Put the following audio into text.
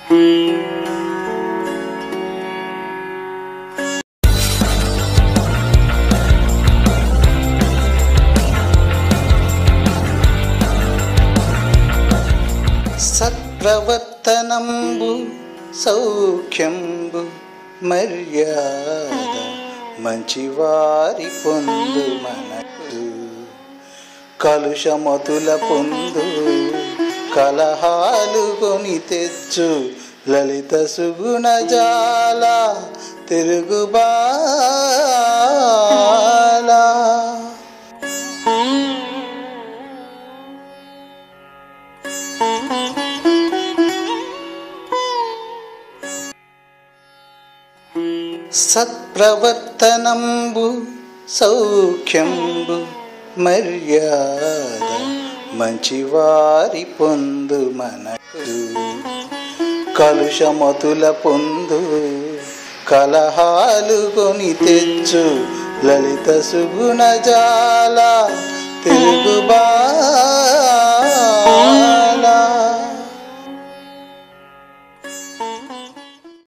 సత్ప్రవర్తనంబు సౌఖ్యంబు మర్యాద మంచివారి పొందు మనకు కలుషమతుల పొందు కలహాలు కొని తెచ్చు లలిత సుగుణ జాల తిరుగుబాలా సత్ప్రవర్తనంబు సౌఖ్యంబు మర్యాద మంచివారి పొందు మనకు కలుషమతుల పొందు కలహాలు కొని తెచ్చు లలిత సుగుణ జాల తిరుగుబా